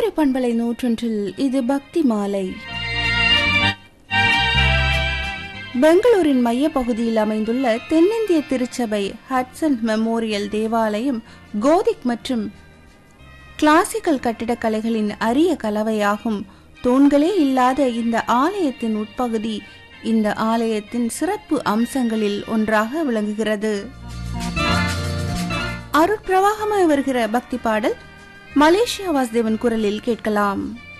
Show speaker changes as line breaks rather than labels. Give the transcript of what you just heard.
குமரி பண்பலை நூற்றொன்றில் இது பக்தி மாலை பெங்களூரின் மையப்பகுதியில் அமைந்துள்ள தென்னிந்திய திருச்சபை ஹட்சன் மெமோரியல் தேவாலயம் கோதிக் மற்றும் கிளாசிக்கல் கட்டிடக்கலைகளின் அரிய கலவையாகும் தூண்களே இல்லாத இந்த ஆலயத்தின் உட்பகுதி இந்த ஆலயத்தின் சிறப்பு அம்சங்களில் ஒன்றாக விளங்குகிறது அருட்பிரவாகமாய் வருகிற பக்தி பாடல் மலேசியா வாசுதேவன் குரலில் கேட்கலாம்